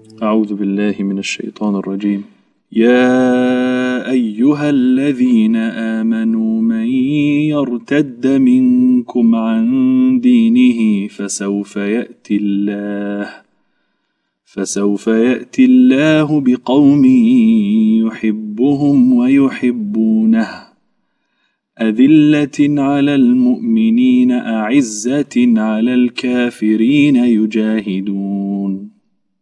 أعوذ بالله من الشيطان الرجيم يا أيها الذين آمنوا من يرتد منكم عن دينه فسوف يأتي الله فسوف يأتي الله بقوم يحبهم ويحبونه أذلة على المؤمنين أعزة على الكافرين يجاهدون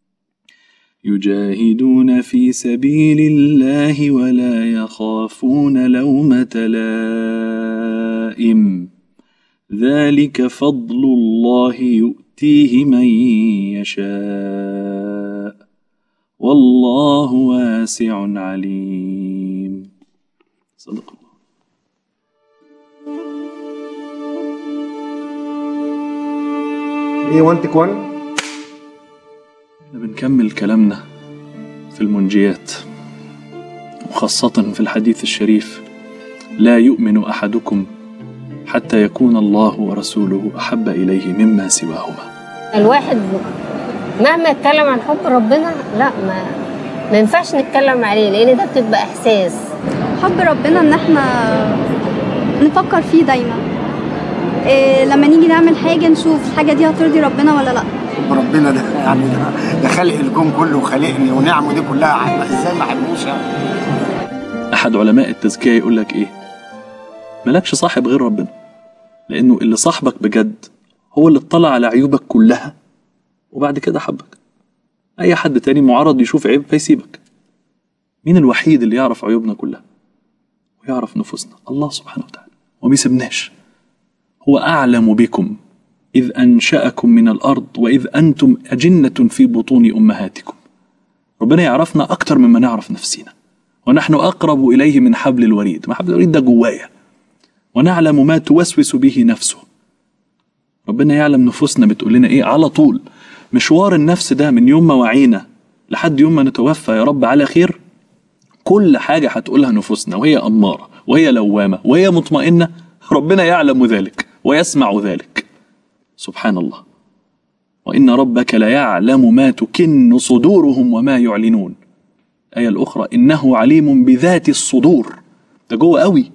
يجاهدون في سبيل الله ولا يخافون لومة لائم ذلك فضل الله يؤتيه من يشاء والله واسع عليم صدق الله ايه 1 تك 1 احنا بنكمل كلامنا في المنجيات وخاصة في الحديث الشريف لا يؤمن أحدكم حتى يكون الله ورسوله أحب إليه مما سواهما الواحد مهما اتكلم عن حب ربنا لا ما ما ينفعش نتكلم عليه لان ده بتبقى احساس حب ربنا ان احنا نفكر فيه دايما إيه لما نيجي نعمل حاجة نشوف الحاجة دي هترضي ربنا ولا لا ربنا ده يعني ده, ده خلق الكون كله وخلقني ونعمه دي كلها عم- ازاي ما احبوش يعني أحد علماء التزكية يقول لك إيه ملكش صاحب غير ربنا لأنه اللي صاحبك بجد هو اللي اطلع على عيوبك كلها وبعد كده حبك أي حد تاني معرض يشوف عيب فيسيبك مين الوحيد اللي يعرف عيوبنا كلها ويعرف نفوسنا الله سبحانه وتعالى وما بيسيبناش هو أعلم بكم إذ أنشأكم من الأرض وإذ أنتم أجنة في بطون أمهاتكم ربنا يعرفنا أكتر مما نعرف نفسنا ونحن أقرب إليه من حبل الوريد ما حبل الوريد ده جوايا ونعلم ما توسوس به نفسه ربنا يعلم نفوسنا بتقول لنا إيه على طول مشوار النفس ده من يوم ما وعينا لحد يوم ما نتوفى يا رب على خير كل حاجة هتقولها نفوسنا وهي أمارة وهي لوامة وهي مطمئنة ربنا يعلم ذلك ويسمع ذلك سبحان الله وإن ربك ليعلم ما تكن صدورهم وما يعلنون الآية الأخرى إنه عليم بذات الصدور ده جوه قوي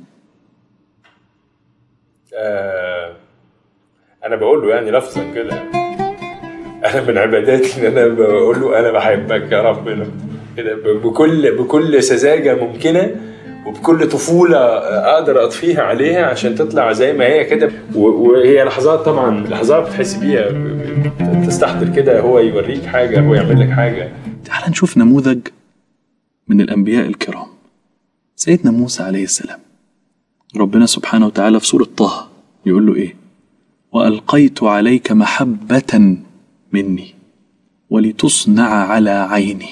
آه انا بقول له يعني لفظا كده انا من عباداتي ان انا بقول له انا بحبك يا ربنا كده ب- بكل بكل سذاجه ممكنه وبكل طفوله اقدر اطفيها عليها عشان تطلع زي ما هي كده و- وهي لحظات طبعا لحظات بتحس بيها ب- ب- تستحضر كده هو يوريك حاجه هو يعمل لك حاجه تعال نشوف نموذج من الأنبياء الكرام سيدنا موسى عليه السلام ربنا سبحانه وتعالى في سورة طه يقول له إيه وألقيت عليك محبة مني ولتصنع على عيني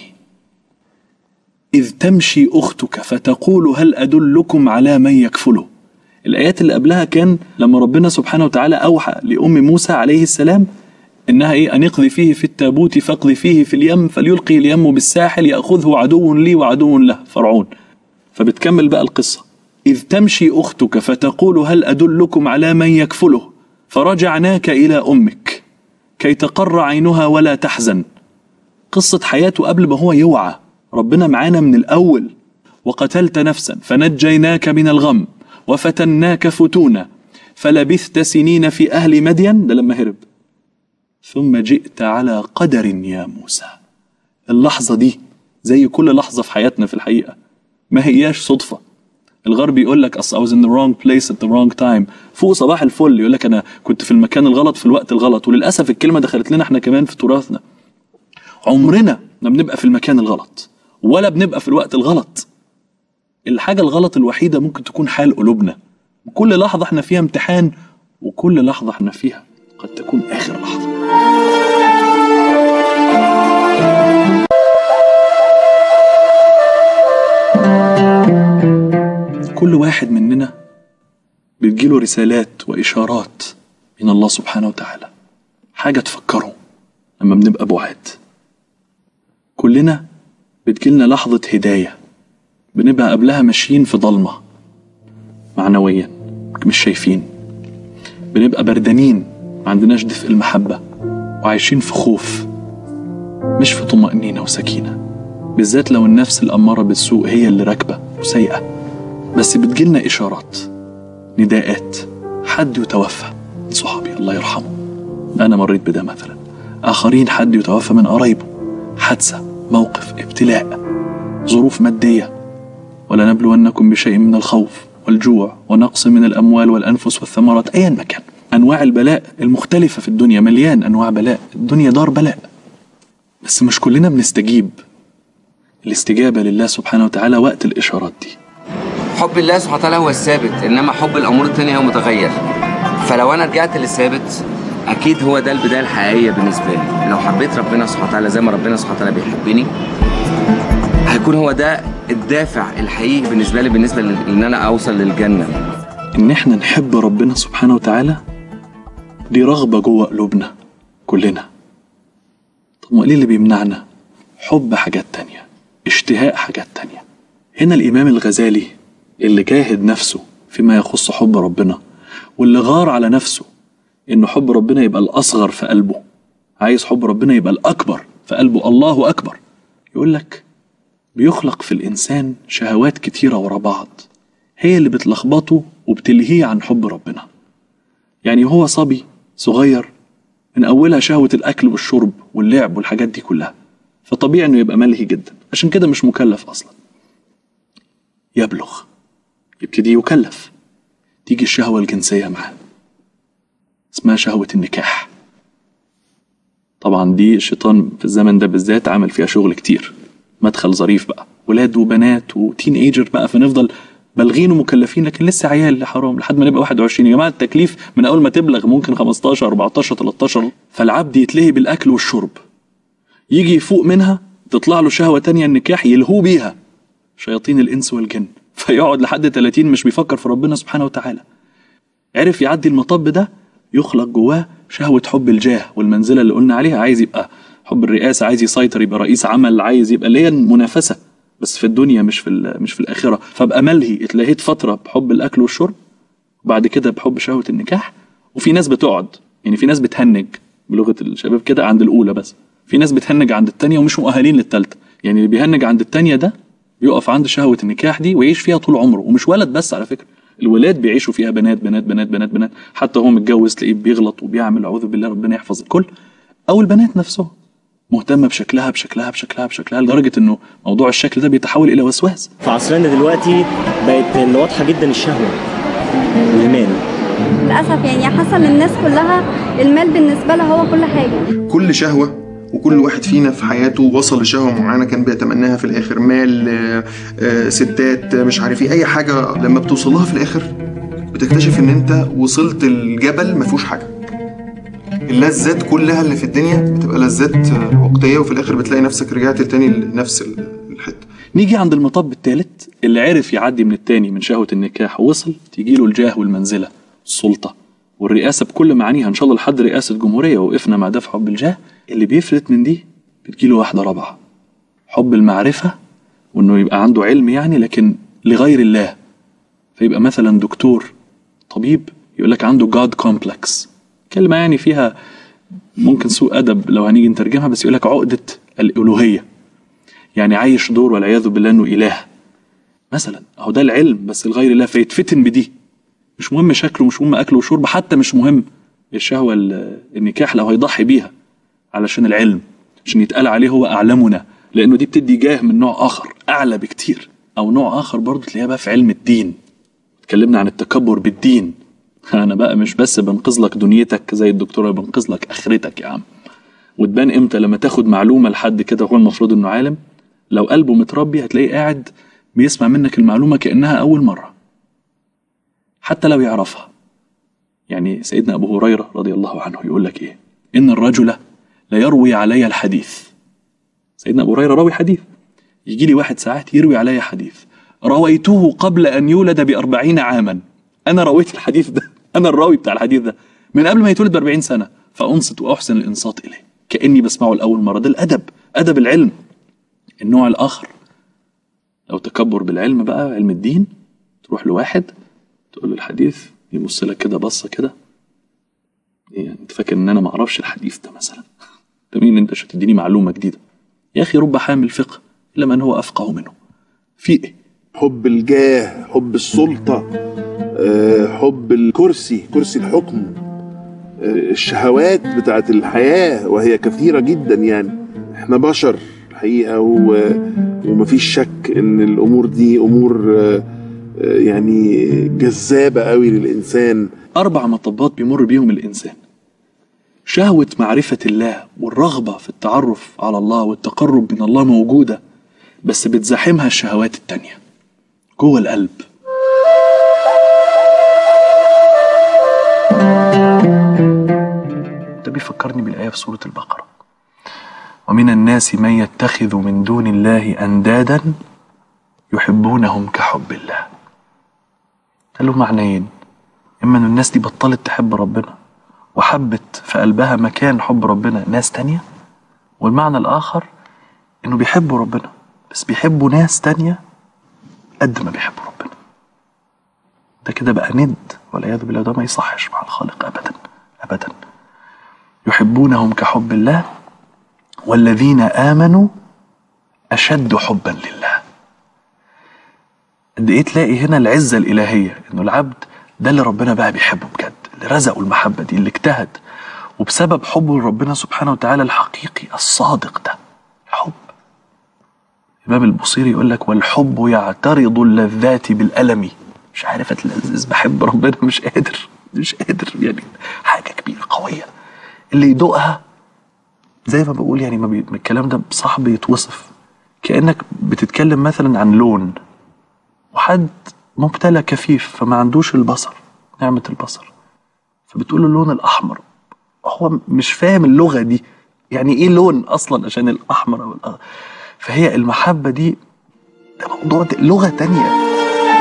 إذ تمشي أختك فتقول هل أدلكم على من يكفله الآيات اللي قبلها كان لما ربنا سبحانه وتعالى أوحى لأم موسى عليه السلام إنها إيه أن اقذي فيه في التابوت فاقذي فيه في اليم فليلقي اليم بالساحل يأخذه عدو لي وعدو له فرعون فبتكمل بقى القصة إذ تمشي أختك فتقول هل أدلكم على من يكفله فرجعناك إلى أمك كي تقر عينها ولا تحزن قصة حياته قبل ما هو يوعى ربنا معانا من الأول وقتلت نفسا فنجيناك من الغم وفتناك فتونا فلبثت سنين في أهل مدين ده لما هرب ثم جئت على قدر يا موسى اللحظة دي زي كل لحظة في حياتنا في الحقيقة ما هياش صدفة الغرب يقول لك اصل I was in the wrong place at the wrong time فوق صباح الفل يقول لك انا كنت في المكان الغلط في الوقت الغلط وللاسف الكلمه دخلت لنا احنا كمان في تراثنا عمرنا ما بنبقى في المكان الغلط ولا بنبقى في الوقت الغلط الحاجه الغلط الوحيده ممكن تكون حال قلوبنا كل لحظه احنا فيها امتحان وكل لحظه احنا فيها قد تكون اخر لحظه كل واحد مننا بتجيله رسالات وإشارات من الله سبحانه وتعالى حاجة تفكره لما بنبقى بعاد كلنا بتجيلنا لحظة هداية بنبقى قبلها ماشيين في ضلمة معنويا مش شايفين بنبقى بردانين ما عندناش دفء المحبة وعايشين في خوف مش في طمأنينة وسكينة بالذات لو النفس الأمارة بالسوء هي اللي راكبة وسيئة بس بتجيلنا إشارات نداءات حد يتوفى صحابي الله يرحمه أنا مريت بده مثلا آخرين حد يتوفى من قرايبه حادثة موقف ابتلاء ظروف مادية ولنبلونكم بشيء من الخوف والجوع ونقص من الأموال والأنفس والثمرات أيا ما كان أنواع البلاء المختلفة في الدنيا مليان أنواع بلاء الدنيا دار بلاء بس مش كلنا بنستجيب الاستجابة لله سبحانه وتعالى وقت الإشارات دي حب الله سبحانه وتعالى هو الثابت انما حب الامور التانية هو متغير فلو انا رجعت للثابت اكيد هو ده البدايه الحقيقيه بالنسبه لي لو حبيت ربنا سبحانه وتعالى زي ما ربنا سبحانه وتعالى بيحبني هيكون هو ده الدافع الحقيقي بالنسبه لي بالنسبه لل- ان انا اوصل للجنه إن إحنا نحب ربنا سبحانه وتعالى دي رغبة جوه قلوبنا كلنا طب ما إيه اللي بيمنعنا؟ حب حاجات تانية اشتهاء حاجات تانية هنا الإمام الغزالي اللي جاهد نفسه فيما يخص حب ربنا واللي غار على نفسه إن حب ربنا يبقى الأصغر في قلبه عايز حب ربنا يبقى الأكبر في قلبه الله أكبر يقول لك بيخلق في الإنسان شهوات كتيرة ورا بعض هي اللي بتلخبطه وبتلهيه عن حب ربنا يعني هو صبي صغير من أولها شهوة الأكل والشرب واللعب والحاجات دي كلها فطبيعي إنه يبقى ملهي جدا عشان كده مش مكلف أصلا يبلغ يبتدي يكلف تيجي الشهوة الجنسية معاه اسمها شهوة النكاح طبعا دي الشيطان في الزمن ده بالذات عمل فيها شغل كتير مدخل ظريف بقى ولاد وبنات وتين ايجر بقى فنفضل بالغين ومكلفين لكن لسه عيال حرام لحد ما نبقى 21 يا جماعه التكليف من اول ما تبلغ ممكن 15 14 13 فالعبد يتلهي بالاكل والشرب يجي يفوق منها تطلع له شهوه تانية النكاح يلهو بيها شياطين الانس والجن فيقعد لحد 30 مش بيفكر في ربنا سبحانه وتعالى عرف يعدي المطب ده يخلق جواه شهوة حب الجاه والمنزلة اللي قلنا عليها عايز يبقى حب الرئاسة عايز يسيطر يبقى رئيس عمل عايز يبقى اللي هي المنافسة بس في الدنيا مش في ال- مش في الآخرة فابقى ملهي اتلهيت فترة بحب الأكل والشرب وبعد كده بحب شهوة النكاح وفي ناس بتقعد يعني في ناس بتهنج بلغة الشباب كده عند الأولى بس في ناس بتهنج عند التانية ومش مؤهلين للتالتة يعني اللي بيهنج عند التانية ده يقف عند شهوة النكاح دي ويعيش فيها طول عمره ومش ولد بس على فكرة الولاد بيعيشوا فيها بنات بنات بنات بنات بنات حتى هو متجوز تلاقيه بيغلط وبيعمل اعوذ بالله ربنا يحفظ الكل او البنات نفسهم مهتمه بشكلها بشكلها بشكلها بشكلها لدرجه انه موضوع الشكل ده بيتحول الى وسواس في عصرنا دلوقتي بقت اللي واضحه جدا الشهوه والمال للاسف يعني حاسه ان الناس كلها المال بالنسبه لها هو كل حاجه كل شهوة وكل واحد فينا في حياته وصل لشهوة معينة كان بيتمناها في الآخر مال آه، آه، ستات آه، مش عارف ايه أي حاجة لما بتوصل لها في الآخر بتكتشف إن أنت وصلت الجبل ما فيهوش حاجة اللذات كلها اللي في الدنيا بتبقى لذات آه، وقتية وفي الآخر بتلاقي نفسك رجعت تاني لنفس ال- الحتة نيجي عند المطب الثالث اللي عرف يعدي من التاني من شهوه النكاح ووصل تيجي له الجاه والمنزله السلطه والرئاسه بكل معانيها ان شاء الله لحد رئاسه جمهوريه وقفنا مع ده في حب الجاه اللي بيفلت من دي بتجيله واحده رابعه حب المعرفه وانه يبقى عنده علم يعني لكن لغير الله فيبقى مثلا دكتور طبيب يقول لك عنده جاد كومبلكس كلمه يعني فيها ممكن سوء ادب لو هنيجي نترجمها بس يقول لك عقده الالوهيه يعني عايش دور والعياذ بالله انه اله مثلا اهو ده العلم بس لغير الله فيتفتن بدي مش مهم شكله مش مهم اكله وشربه حتى مش مهم الشهوه ال- النكاح لو هيضحي بيها علشان العلم عشان يتقال عليه هو اعلمنا لانه دي بتدي جاه من نوع اخر اعلى بكتير او نوع اخر برضه تلاقيها بقى في علم الدين اتكلمنا عن التكبر بالدين انا بقى مش بس بنقذ لك دنيتك زي الدكتوره بنقذ لك اخرتك يا عم وتبان امتى لما تاخد معلومه لحد كده هو المفروض انه عالم لو قلبه متربي هتلاقيه قاعد بيسمع منك المعلومه كانها اول مره حتى لو يعرفها يعني سيدنا ابو هريره رضي الله عنه يقول لك ايه ان الرجل لا يروي علي الحديث سيدنا ابو هريره راوي حديث يجي لي واحد ساعات يروي علي حديث رويته قبل ان يولد بأربعين عاما انا رويت الحديث ده انا الراوي بتاع الحديث ده من قبل ما يتولد بأربعين سنه فانصت واحسن الانصات اليه كاني بسمعه لاول مره ده الادب ادب العلم النوع الاخر لو تكبر بالعلم بقى علم الدين تروح لواحد تقول له الحديث يبص لك كده بصه كده إيه يعني انت فاكر ان انا ما اعرفش الحديث ده مثلا انت مين انت عشان تديني معلومه جديده يا أخي رب حامل فقه إلا من هو أفقه منه في إيه؟ حب الجاه حب السلطة آه، حب الكرسي كرسي الحكم آه، الشهوات بتاعت الحياة وهي كثيرة جدا يعني احنا بشر الحقيقة و... ومفيش شك ان الامور دي امور آه، آه، يعني جذابة قوي للانسان أربع مطبات بيمر بيهم الإنسان شهوة معرفة الله والرغبة في التعرف على الله والتقرب من الله موجودة بس بتزاحمها الشهوات التانية جوه القلب ده بيفكرني بالآية في سورة البقرة ومن الناس من يتخذ من دون الله أندادا يحبونهم كحب الله ده له معنيين إما إن الناس دي بطلت تحب ربنا وحبت في قلبها مكان حب ربنا ناس تانية والمعنى الآخر إنه بيحبوا ربنا بس بيحبوا ناس تانية قد ما بيحبوا ربنا ده كده بقى ند والعياذ بالله ده ما يصحش مع الخالق أبدا أبدا يحبونهم كحب الله والذين آمنوا أشد حبا لله قد إيه تلاقي هنا العزة الإلهية إنه العبد ده اللي ربنا بقى بيحبه بجد اللي رزقه المحبة دي اللي اجتهد وبسبب حبه لربنا سبحانه وتعالى الحقيقي الصادق ده الحب الإمام البصيري يقول لك والحب يعترض اللذات بالألم مش عارف اتلذذ بحب ربنا مش قادر مش قادر يعني حاجة كبيرة قوية اللي يدوقها زي ما بقول يعني ما بي... الكلام ده صعب يتوصف كأنك بتتكلم مثلا عن لون وحد مبتلى كفيف فما عندوش البصر نعمة البصر فبتقول له اللون الأحمر هو مش فاهم اللغة دي يعني إيه لون أصلا عشان الأحمر أو الأ... فهي المحبة دي ده موضوع ده لغة تانية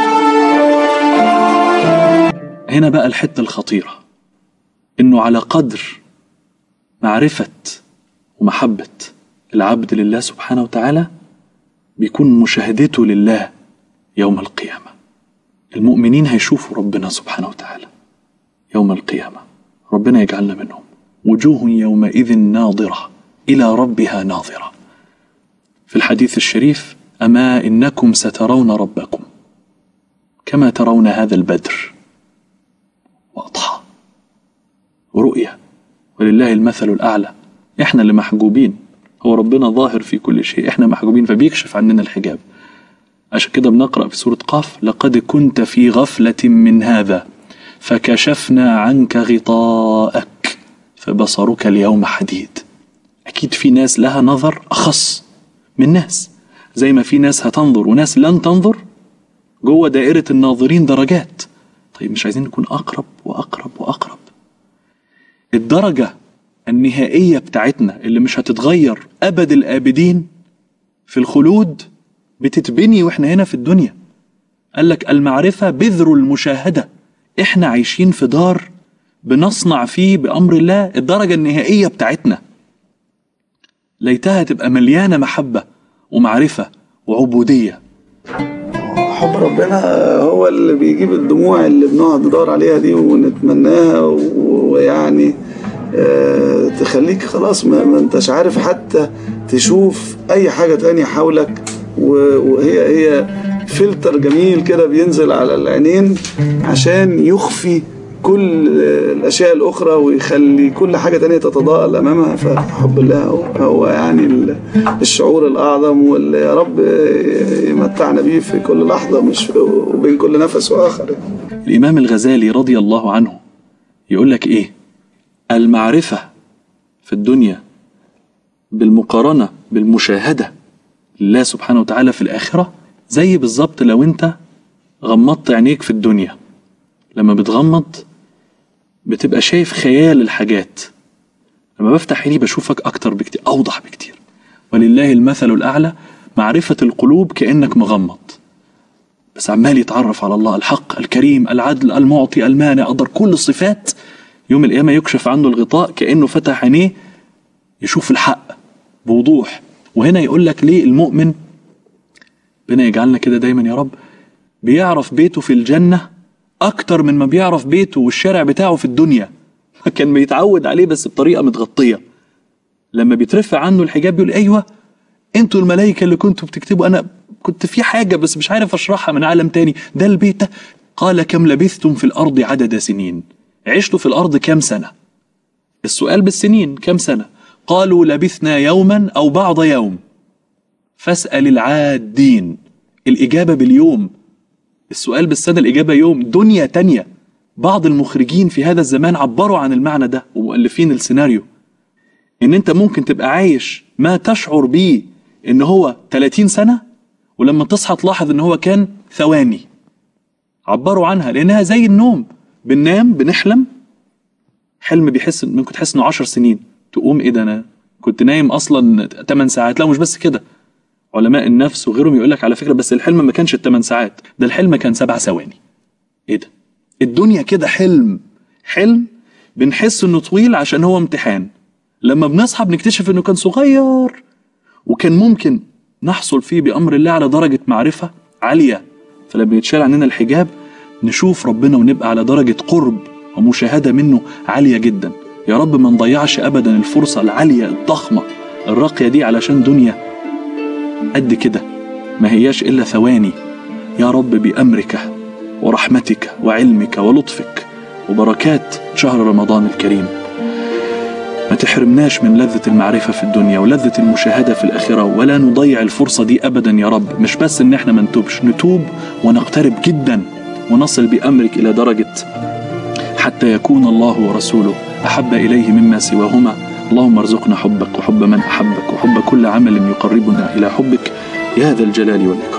هنا بقى الحتة الخطيرة إنه على قدر معرفة ومحبة العبد لله سبحانه وتعالى بيكون مشاهدته لله يوم القيامة المؤمنين هيشوفوا ربنا سبحانه وتعالى يوم القيامة ربنا يجعلنا منهم وجوه يومئذ ناظرة إلى ربها ناظرة في الحديث الشريف أما إنكم سترون ربكم كما ترون هذا البدر واضحة ورؤية ولله المثل الأعلى إحنا اللي محجوبين هو ربنا ظاهر في كل شيء إحنا محجوبين فبيكشف عننا الحجاب عشان كده بنقرأ في سورة قاف لقد كنت في غفلة من هذا فكشفنا عنك غطاءك فبصرك اليوم حديد أكيد في ناس لها نظر أخص من ناس زي ما في ناس هتنظر وناس لن تنظر جوه دائرة الناظرين درجات طيب مش عايزين نكون أقرب وأقرب وأقرب الدرجة النهائية بتاعتنا اللي مش هتتغير أبد الآبدين في الخلود بتتبني واحنا هنا في الدنيا قال لك المعرفة بذر المشاهدة احنا عايشين في دار بنصنع فيه بأمر الله الدرجة النهائية بتاعتنا ليتها تبقى مليانة محبة ومعرفة وعبودية حب ربنا هو اللي بيجيب الدموع اللي بنقعد ندور عليها دي ونتمناها و- ويعني آه، تخليك خلاص ما, ما انتش عارف حتى تشوف اي حاجة تانية حولك و- وهي هي فلتر جميل كده بينزل على العينين عشان يخفي كل الاشياء الاخرى ويخلي كل حاجه تانية تتضاءل امامها فحب الله هو, هو يعني ال- الشعور الاعظم واللي يا رب يمتعنا بيه في كل لحظه مش وبين كل نفس واخر الإمام الغزالي رضي الله عنه يقول لك إيه المعرفة في الدنيا بالمقارنة بالمشاهدة لله سبحانه وتعالى في الآخرة زي بالظبط لو أنت غمضت عينيك في الدنيا لما بتغمض بتبقى شايف خيال الحاجات لما بفتح عيني بشوفك أكتر بكتير أوضح بكتير ولله المثل الأعلى معرفة القلوب كأنك مغمض بس عمال يتعرف على الله الحق الكريم العدل المعطي المانع قدر كل الصفات يوم القيامة يكشف عنه الغطاء كأنه فتح عينيه يشوف الحق بوضوح وهنا يقول لك ليه المؤمن ربنا يجعلنا كده دايما يا رب بيعرف بيته في الجنة أكتر من ما بيعرف بيته والشارع بتاعه في الدنيا كان بيتعود عليه بس بطريقة متغطية لما بيترفع عنه الحجاب بيقول أيوة انتوا الملائكة اللي كنتوا بتكتبوا أنا كنت في حاجة بس مش عارف أشرحها من عالم تاني ده البيت ده قال كم لبثتم في الأرض عدد سنين عشتوا في الأرض كم سنة السؤال بالسنين كم سنة قالوا لبثنا يوما أو بعض يوم فاسأل العادين الإجابة باليوم السؤال بالسنة الإجابة يوم دنيا تانية بعض المخرجين في هذا الزمان عبروا عن المعنى ده ومؤلفين السيناريو إن أنت ممكن تبقى عايش ما تشعر بيه إن هو 30 سنة ولما تصحى تلاحظ إن هو كان ثواني عبروا عنها لأنها زي النوم بننام بنحلم حلم بيحس ممكن تحس إنه 10 سنين تقوم إيه ده أنا كنت نايم أصلا 8 ساعات لا مش بس كده علماء النفس وغيرهم يقول لك على فكره بس الحلم ما كانش الثمان ساعات ده الحلم كان سبع ثواني ايه ده الدنيا كده حلم حلم بنحس انه طويل عشان هو امتحان لما بنصحى بنكتشف انه كان صغير وكان ممكن نحصل فيه بامر الله على درجه معرفه عاليه فلما يتشال عننا الحجاب نشوف ربنا ونبقى على درجه قرب ومشاهده منه عاليه جدا يا رب ما نضيعش ابدا الفرصه العاليه الضخمه الراقيه دي علشان دنيا قد كده ما هياش إلا ثواني يا رب بأمرك ورحمتك وعلمك ولطفك وبركات شهر رمضان الكريم ما تحرمناش من لذة المعرفة في الدنيا ولذة المشاهدة في الآخرة ولا نضيع الفرصة دي أبدا يا رب مش بس إن احنا ما نتوبش نتوب ونقترب جدا ونصل بأمرك إلى درجة حتى يكون الله ورسوله أحب إليه مما سواهما اللهم ارزقنا حبك وحب من أحبك وحب كل عمل يقربنا إلى حبك يا ذا الجلال والإكرام